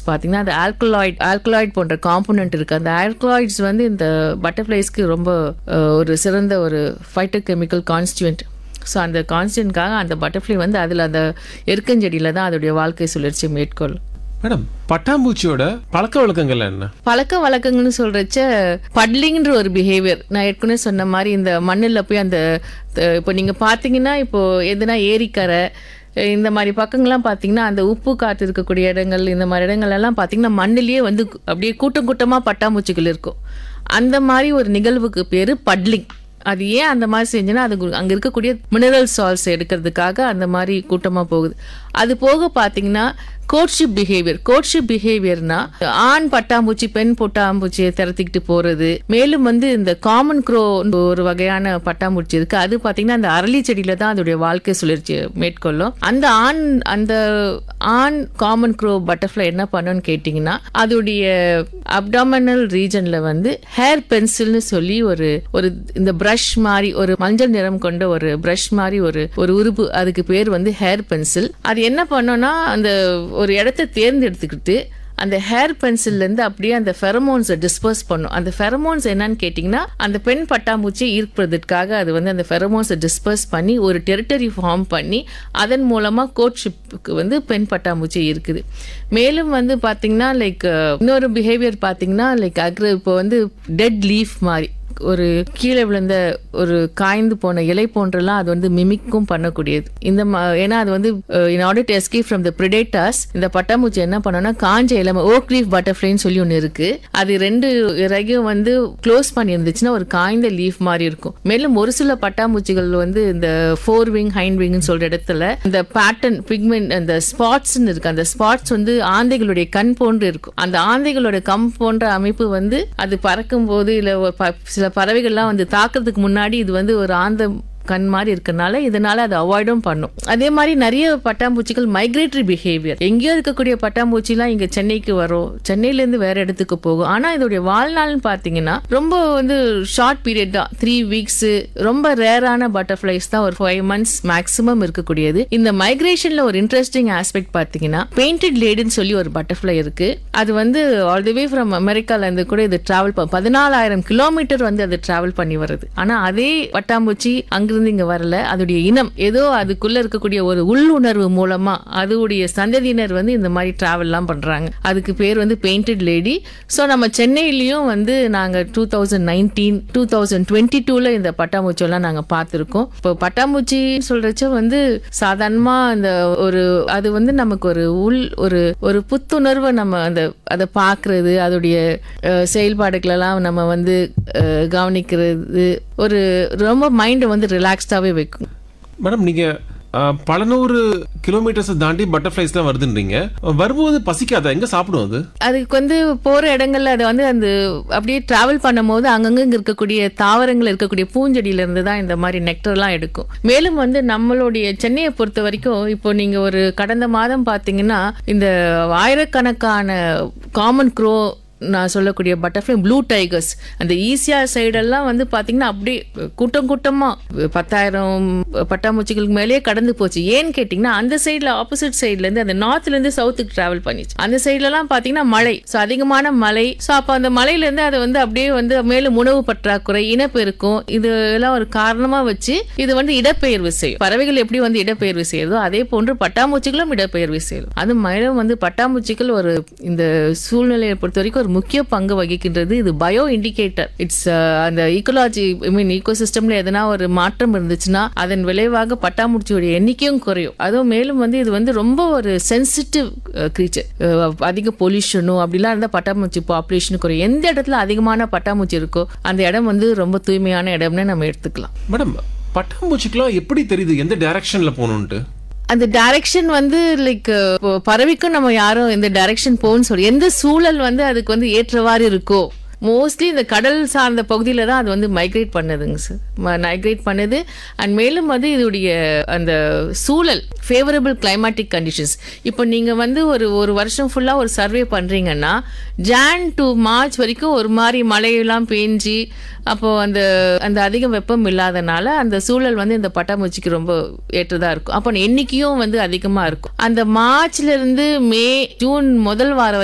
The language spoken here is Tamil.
பார்த்தீங்கன்னா அந்த ஆல்கலாய்ட் ஆல்கலாய்ட் போன்ற காம்போனன்ட் இருக்கு அந்த ஆல்கலாய்ட்ஸ் வந்து இந்த பட்டர்ஃப்ளைஸ்க்கு ரொம்ப அஹ், ஒரு சிறந்த ஒரு ஃபைட்டோ கெமிக்கல் கான்ஸ்டியூண்ட் ஸோ அந்த கான்ஸ்டியூன்ட்காக அந்த பட்டர்ஃப்ளை வந்து அதில் அந்த எருக்கஞ்செடியில் தான் அதோடைய வாழ்க்கை சுழற்சி மேற்கொள்ளும் மேடம் பட்டாம்பூச்சியோட பழக்க வழக்கங்கள் என்ன பழக்க வழக்கங்கள்னு சொல்றச்ச பட்லிங்ன்ற ஒரு பிஹேவியர் நான் ஏற்கனவே சொன்ன மாதிரி இந்த மண்ணில் போய் அந்த த- இப்போ நீங்க பார்த்தீங்கன்னா இப்போ எதுனா ஏரிக்கரை அஹ் இந்த மாதிரி பக்கங்கள்லாம் பார்த்தீங்கன்னா அந்த உப்பு காற்று இருக்கக்கூடிய இடங்கள் இந்த மாதிரி இடங்கள் எல்லாம் பார்த்தீங்கன்னா மண்ணிலேயே வந்து கு- அப்படியே கூட்டம் கூட்டமாக பட்டாம்பூச்சிகள் இருக்கும் அந்த மாதிரி ஒரு நிகழ்வுக்கு பேர் பட்லிங் அது ஏன் அந்த மாதிரி செஞ்சுன்னா அது கு- அங்க இருக்கக்கூடிய மினரல் சால்ஸ் எடுக்கிறதுக்காக அந்த மாதிரி கூட்டமா போகுது அது போக பாத்தீங்கன்னா கோட்ஷிப் பிஹேவியர் கோட்ஷிப் பிஹேவியர்னா ஆண் பட்டாம்பூச்சி பெண் பட்டாம்பூச்சியை திரத்திக்கிட்டு போறது மேலும் வந்து இந்த காமன் க்ரோ ஒரு வகையான பட்டாம்பூச்சி இருக்கு அது பாத்தீங்கன்னா அந்த அரளி செடியில தான் அதோடைய வாழ்க்கை சுழற்சி மேற்கொள்ளும் அந்த ஆண் அந்த ஆண் காமன் க்ரோ பட்டர்ஃப்ளை என்ன பண்ணுன்னு கேட்டிங்கன்னா அதோடைய அப்டாமினல் ரீஜன்ல வந்து ஹேர் பென்சில்னு சொல்லி ஒரு ஒரு இந்த பிரஷ் மாதிரி ஒரு மஞ்சள் நிறம் கொண்ட ஒரு பிரஷ் மாதிரி ஒரு ஒரு உறுப்பு அதுக்கு பேர் வந்து ஹேர் பென்சில் அது என்ன பண்ணோம்னா அந்த ஒரு இடத்த தேர்ந்தெடுத்துக்கிட்டு அந்த ஹேர் பென்சில்ல இருந்து அப்படியே அந்த ஃபெரமோன்ஸை டிஸ்பர்ஸ் பண்ணும் அந்த ஃபெரமோன்ஸ் என்னன்னு கேட்டிங்கன்னா அந்த பெண் பட்டாம்பூச்சியை ஈர்ப்பதற்காக அது வந்து அந்த ஃபெரமோன்ஸை டிஸ்பர்ஸ் பண்ணி ஒரு டெரிட்டரி ஃபார்ம் பண்ணி அதன் மூலமாக கோட்ஷிப்புக்கு வந்து பெண் பட்டாம்பூச்சி இருக்குது மேலும் வந்து பார்த்தீங்கன்னா லைக் இன்னொரு பிஹேவியர் பார்த்தீங்கன்னா லைக் அக்ர இப்போ வந்து டெட் லீஃப் மாதிரி ஒரு கீழே விழுந்த ஒரு காய்ந்து போன இலை போன்றெல்லாம் அது வந்து மிமிக்கும் பண்ணக்கூடியது இந்த ம- ஏன்னா அது வந்து in order to escape from the predators இந்த பட்டாம்பூச்சி என்ன பண்ணோம்னா காஞ்ச இலை ஓக் லீஃப் பட்டர்ஃப்ளைன்னு சொல்லி ஒன்று இருக்கு அது ரெண்டு இறகையும் வந்து க்ளோஸ் பண்ணி இருந்துச்சுன்னா ஒரு காய்ந்த லீஃப் மாதிரி இருக்கும் மேலும் ஒரு சில பட்டாம்பூச்சிகள் வந்து இந்த ஃபோர் விங் ஹைண்ட் விங்னு சொல்ற இடத்துல இந்த பேட்டர்ன் பிக்மெண்ட் அந்த ஸ்பாட்ஸ்னு இருக்கு அந்த ஸ்பாட்ஸ் வந்து ஆந்தைகளுடைய கண் போன்று இருக்கும் அந்த ஆந்தைகளோட கம் போன்ற அமைப்பு வந்து அது பறக்கும் போது இல்ல ஒரு ப- சில பறவைகள்லாம் வந்து தாக்குறதுக்கு முன்னாடி இது வந்து ஒரு ஆந்த கண் மாதிரி இருக்கறனால இதனால அதை அவாய்டும் பண்ணும் அதே மாதிரி நிறைய பட்டாம்பூச்சிகள் மைக்ரேட்டரி பிஹேவியர் எங்கேயோ இருக்கக்கூடிய பட்டாம்பூச்சிலாம் இங்க சென்னைக்கு வரும் சென்னையில இருந்து வேற இடத்துக்கு போகும் ஆனா இதோடைய வாழ்நாள்னு பாத்தீங்கன்னா ரொம்ப வந்து ஷார்ட் பீரியட் தான் த்ரீ வீக்ஸ் ரொம்ப ரேரான பட்டர்ஃபிளைஸ் தான் ஒரு ஃபைவ் மந்த்ஸ் மேக்ஸிமம் இருக்கக்கூடியது இந்த மைக்ரேஷன்ல ஒரு இன்ட்ரெஸ்டிங் ஆஸ்பெக்ட் பாத்தீங்கன்னா பெயிண்டட் லேடுன்னு சொல்லி ஒரு பட்டர்ஃபிளை இருக்கு அது வந்து ஆல் தி வே ஃப்ரம் அமெரிக்கால இருந்து கூட இது டிராவல் பதினாலாயிரம் கிலோமீட்டர் வந்து அது டிராவல் பண்ணி வருது ஆனா அதே பட்டாம்பூச்சி அங்கிருந்து இங்க வரல அதோடைய இனம் ஏதோ அதுக்குள்ள இருக்கக்கூடிய ஒரு உள்ளுணர்வு மூலமா அதோடைய சந்ததியினர் வந்து இந்த மாதிரி டிராவல் எல்லாம் பண்றாங்க அதுக்கு பேர் வந்து பெயிண்டட் லேடி ஸோ நம்ம சென்னையிலயும் வந்து நாங்க two thousand nineteen two thousand twenty டூல இந்த பட்டாம்பூச்சி எல்லாம் நாங்க பார்த்திருக்கோம் இப்போ பட்டாம்பூச்சி சொல்றச்ச வந்து சாதாரணமா அந்த ஒரு அது வந்து நமக்கு ஒரு உள் ஒரு ஒரு புத்துணர்வை நம்ம அந்த அதை பார்க்கிறது அதோடைய அஹ், செயல்பாடுகளெல்லாம் நம்ம வந்து அஹ், கவனிக்கிறது ஒரு ரொம்ப மைண்டை வந்து ரிலாக்ஸ்டாவே வைக்கும் மேடம் நீங்க அஹ், பல நூறு கிலோமீட்டர்ஸ் தாண்டி பட்டர்ஃபிளைஸ்லாம் வருதுன்றீங்க வரும்போது பசிக்காதா எங்க சாப்பிடும் அது அதுக்கு வந்து போற இடங்கள்ல அது வந்து அந்த அப்படியே டிராவல் பண்ணும்போது அங்கங்க இங்க இருக்கக்கூடிய தாவரங்கள் இருக்கக்கூடிய பூஞ்செடியில இருந்து தான் இந்த மாதிரி நெக்டர்லாம் எடுக்கும் மேலும் வந்து நம்மளுடைய சென்னையை பொறுத்த வரைக்கும் இப்போ நீங்க ஒரு கடந்த மாதம் பாத்தீங்கன்னா இந்த ஆயிரக்கணக்கான காமன் க்ரோ நான் சொல்லக்கூடிய பட்டர்ஃப்ளை ப்ளூ டைகர்ஸ் அந்த ஈசியா சைடெல்லாம் வந்து பாத்தீங்கன்னா அப்படியே கூட்டம் கூட்டமா பத்தாயிரம் பட்டாம்பூச்சிகளுக்கு மேலேயே கடந்து போச்சு ஏன்னு கேட்டிங்கன்னா அந்த சைடில் ஆப்போசிட் சைட்லேருந்து அந்த நார்த்லேருந்து சவுத்துக்கு ட்ராவல் பண்ணிச்சு அந்த சைட்லலாம் பார்த்தீங்கன்னா மழை ஸோ அதிகமான மழை ஸோ அப்போ அந்த மலையிலேருந்து அது வந்து அப்படியே வந்து மேலும் உணவு பற்றாக்குறை இனப்பெருக்கம் இது எல்லாம் ஒரு காரணமாக வச்சு இது வந்து இடப்பெயர்வு செய்யும் பறவைகள் எப்படி வந்து இடப்பெயர்வு செய்யுதோ அதே போன்று பட்டாம்பூச்சிகளும் இடப்பெயர்வு செய்யும் அது மேலும் வந்து பட்டாம்பூச்சிகள் ஒரு இந்த சூழ்நிலையை பொறுத்த வரைக்கும் ஒரு முக்கிய பங்கு வகிக்கின்றது இது பயோ இண்டிகேட்டர் இட்ஸ் அந்த ஈக்கோலாஜி ஐ மீன் ஈகோசிஸ்டம்ல எதனா ஒரு மாற்றம் இருந்துச்சுன்னா அதன் விளைவாக பட்டாம்பூச்சியோட எண்ணிக்கையும் குறையும் அதுவும் மேலும் வந்து இது வந்து ரொம்ப ஒரு சென்சிட்டிவ் கிரீச்சர் அதிக பொல்யூஷனும் அப்படிலாம் இருந்தால் பட்டாம்பூச்சி பாப்புலேஷன் குறையும் எந்த இடத்துல அதிகமான பட்டாம்பூச்சி இருக்கோ அந்த இடம் வந்து ரொம்ப தூய்மையான இடம்னு நம்ம எடுத்துக்கலாம் மேடம் பட்டாம்பூச்சிக்கெல்லாம் எப்படி தெரியுது எந்த டைரக்ஷன்ல போகணுன்ட்டு அந்த டைரக்ஷன் வந்து லைக் பறவைக்கும் நம்ம யாரும் இந்த டைரக்ஷன் போகணும்னு சொல்லி எந்த சூழல் வந்து அதுக்கு வந்து ஏற்றவாறு இருக்கோ மோஸ்ட்லி இந்த கடல் சார்ந்த பகுதியில தான் அது வந்து மைக்ரேட் பண்ணுதுங்க சார் மைக்ரேட் பண்ணுது அண்ட் மேலும் வந்து இதோடைய அந்த சூழல் ஃபேவரபிள் கிளைமேட்டிக் கண்டிஷன்ஸ் இப்போ நீங்க வந்து ஒரு ஒரு வருஷம் ஃபுல்லா ஒரு சர்வே பண்றீங்கன்னா ஜான் டு மார்ச் வரைக்கும் ஒரு மாதிரி மழையெல்லாம் பேஞ்சு அப்போ அந்த அந்த அதிக வெப்பம் இல்லாதனால அந்த சூழல் வந்து இந்த பட்டாம்பூச்சிக்கு ரொம்ப ஏற்றதா இருக்கும் அப்போ எண்ணிக்கையும் வந்து அதிகமா இருக்கும் அந்த மார்ச்ல இருந்து மே ஜூன் முதல் வாரம்